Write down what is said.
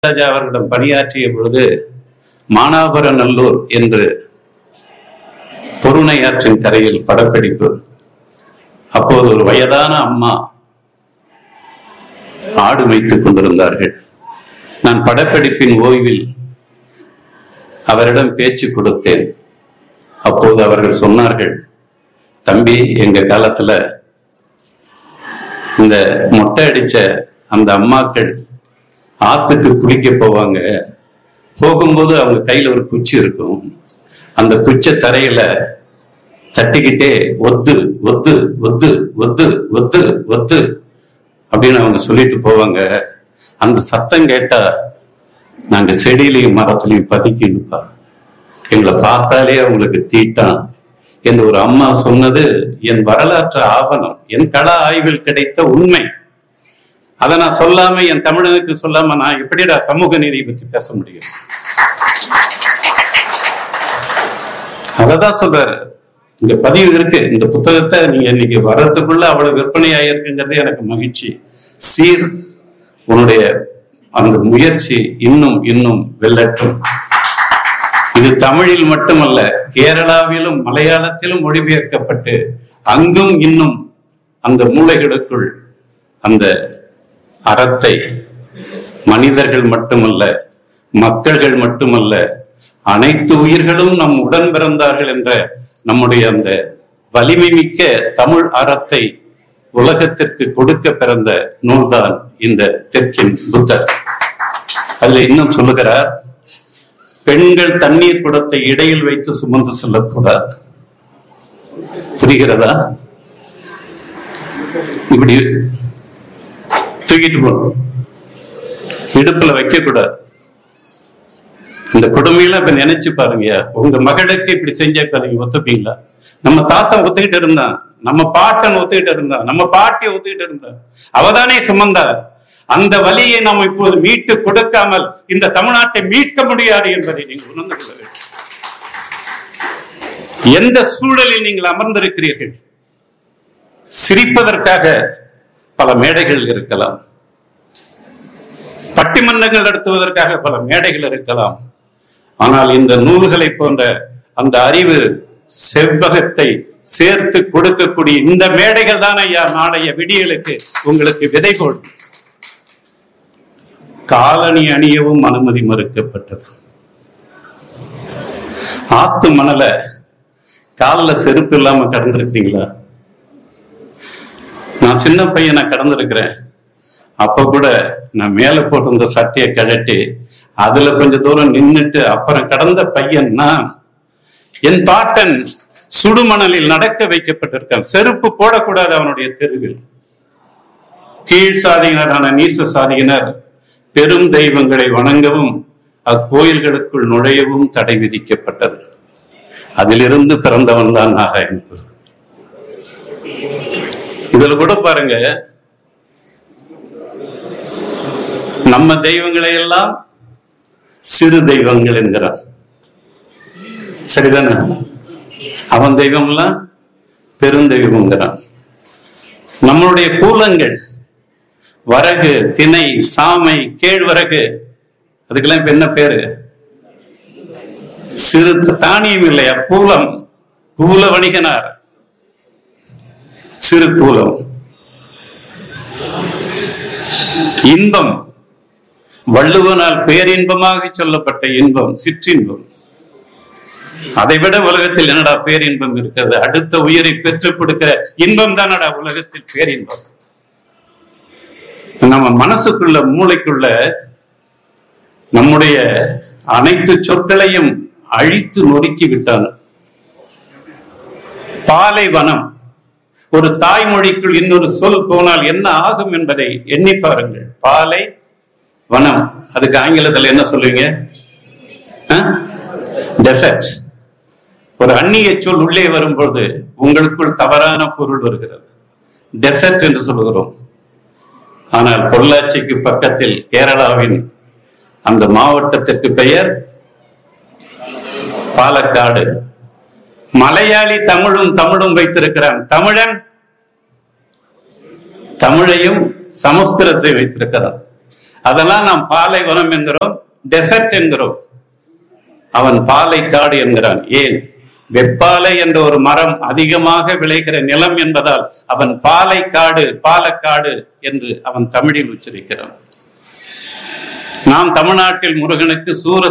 ராஜா அவர்களிடம் பணியாற்றிய பொழுது மானாபுரநல்லூர் என்று பொருணை ஆற்றின் கரையில் படப்பிடிப்பு அப்போது ஒரு வயதான அம்மா ஆடு வைத்துக் கொண்டிருந்தார்கள் நான் படப்பிடிப்பின் ஓய்வில் அவரிடம் பேச்சு கொடுத்தேன் அப்போது அவர்கள் சொன்னார்கள் தம்பி எங்க காலத்துல இந்த மொட்டை அடிச்ச அந்த அம்மாக்கள் ஆத்துக்கு குளிக்க போவாங்க போகும்போது அவங்க கையில ஒரு குச்சி இருக்கும் அந்த குச்சை தரையில தட்டிக்கிட்டே ஒத்து ஒத்து ஒத்து ஒத்து ஒத்து ஒத்து அப்படின்னு அவங்க சொல்லிட்டு போவாங்க அந்த சத்தம் கேட்டா நாங்க செடியிலையும் மரத்துலையும் பதுக்கி நிற்போம் எங்களை பார்த்தாலே அவங்களுக்கு தீட்டான் என்று ஒரு அம்மா சொன்னது என் வரலாற்று ஆவணம் என் கள ஆய்வில் கிடைத்த உண்மை அதை நான் சொல்லாம என் தமிழனுக்கு சொல்லாம நான் எப்படிடா சமூக நீதியை பற்றி பேச முடியும் அததான் சொல்றாரு இங்க பதிவு இருக்கு இந்த புத்தகத்தை நீங்க இன்னைக்கு வர்றதுக்குள்ள அவ்வளவு விற்பனை ஆயிருக்குங்கிறது எனக்கு மகிழ்ச்சி சீர் உன்னுடைய அந்த முயற்சி இன்னும் இன்னும் வெல்லட்டும் இது தமிழில் மட்டுமல்ல கேரளாவிலும் மலையாளத்திலும் மொழிபெயர்க்கப்பட்டு அங்கும் இன்னும் அந்த மூளைகளுக்குள் அந்த அறத்தை மனிதர்கள் மட்டுமல்ல மக்கள்கள் மட்டுமல்ல அனைத்து உயிர்களும் நம் உடன் பிறந்தார்கள் என்ற நம்முடைய அந்த வலிமை மிக்க தமிழ் அறத்தை உலகத்திற்கு கொடுக்க பிறந்த நூல்தான் இந்த தெற்கின் புத்தர் அதுல இன்னும் சொல்லுகிறார் பெண்கள் தண்ணீர் குடத்தை இடையில் வைத்து சுமந்து செல்லக்கூடாது புரிகிறதா இப்படி தூக்கிட்டு போகணும் இடுப்புல வைக்க கூடாது இந்த கொடுமையெல்லாம் இப்ப நினைச்சு பாருங்க உங்க மகளுக்கு இப்படி செஞ்சா இப்ப நீங்க ஒத்துப்பீங்களா நம்ம தாத்தா ஒத்துக்கிட்டு இருந்தான் நம்ம பாட்டன் ஒத்துக்கிட்டு இருந்தான் நம்ம பாட்டி ஒத்துக்கிட்டு இருந்தான் அவதானே சுமந்தா அந்த வலியை நாம் இப்போது மீட்டு கொடுக்காமல் இந்த தமிழ்நாட்டை மீட்க முடியாது என்பதை நீங்கள் உணர்ந்து கொள்ள வேண்டும் எந்த சூழலில் நீங்கள் அமர்ந்திருக்கிறீர்கள் சிரிப்பதற்காக பல மேடைகள் இருக்கலாம் பட்டிமன்றங்கள் நடத்துவதற்காக பல மேடைகள் இருக்கலாம் ஆனால் இந்த நூல்களை போன்ற அந்த அறிவு செவ்வகத்தை சேர்த்து கொடுக்கக்கூடிய இந்த மேடைகள் தான் ஐயா நாளைய விடியலுக்கு உங்களுக்கு விதை போடும் காலணி அணியவும் அனுமதி மறுக்கப்பட்டது ஆத்து மணல காலில் செருப்பு இல்லாம கடந்திருக்கீங்களா நான் சின்ன பையனை கடந்திருக்கிறேன் அப்ப கூட நான் மேல போட்டிருந்த சட்டையை கழட்டி அதுல கொஞ்ச தூரம் நின்னுட்டு அப்புறம் கடந்த பையன் நான் என் பாட்டன் சுடுமணலில் நடக்க வைக்கப்பட்டிருக்கான் செருப்பு போடக்கூடாது அவனுடைய தெருவில் கீழ் சாதியினரான நீச சாதியினர் பெரும் தெய்வங்களை வணங்கவும் அக்கோயில்களுக்குள் நுழையவும் தடை விதிக்கப்பட்டது அதிலிருந்து பிறந்தவன் தான் நாராயணன் இதுல கூட பாருங்க நம்ம தெய்வங்களை எல்லாம் சிறு தெய்வங்கள் என்கிறான் சரிதானே அவன் தெய்வம்லாம் பெருந்தெய்வம்ங்கிறான் நம்மளுடைய கூலங்கள் வரகு திணை சாமை கேழ்வரகு அதுக்கெல்லாம் இப்ப என்ன பேரு சிறு தானியம் இல்லையா கூலம் கூல வணிகனார் சிறு கூலம் இன்பம் வள்ளுவனால் பேரின்பமாக சொல்லப்பட்ட இன்பம் சிற்றின்பம் அதைவிட உலகத்தில் என்னடா பேரின்பம் இருக்கிறது அடுத்த உயிரை பெற்றுக் கொடுக்கிற இன்பம் தானடா உலகத்தில் பேரின்பம் நம்ம மனசுக்குள்ள மூளைக்குள்ள நம்முடைய அனைத்து சொற்களையும் அழித்து நொறுக்கி விட்டான் பாலைவனம் ஒரு தாய்மொழிக்குள் இன்னொரு சொல் போனால் என்ன ஆகும் என்பதை எண்ணி பாருங்கள் பாலை வனம் அதுக்கு ஆங்கிலத்தில் என்ன சொல்லுவீங்க டெசர்ட் ஒரு அந்நிய சொல் உள்ளே வரும்பொழுது உங்களுக்குள் தவறான பொருள் வருகிறது டெசர்ட் என்று சொல்லுகிறோம் ஆனால் பொள்ளாச்சிக்கு பக்கத்தில் கேரளாவின் அந்த மாவட்டத்திற்கு பெயர் பாலக்காடு மலையாளி தமிழும் தமிழும் வைத்திருக்கிறான் தமிழன் தமிழையும் சமஸ்கிருதத்தை வைத்திருக்கிறான் அதெல்லாம் நாம் பாலைவனம் என்கிறோம் டெசர்ட் என்கிறோம் அவன் பாலைக்காடு என்கிறான் ஏன் வெப்பாலை என்ற ஒரு மரம் அதிகமாக விளைகிற நிலம் என்பதால் அவன் பாலைக்காடு பாலக்காடு என்று அவன் தமிழில் உச்சரிக்கிறான் நாம் தமிழ்நாட்டில் முருகனுக்கு சூர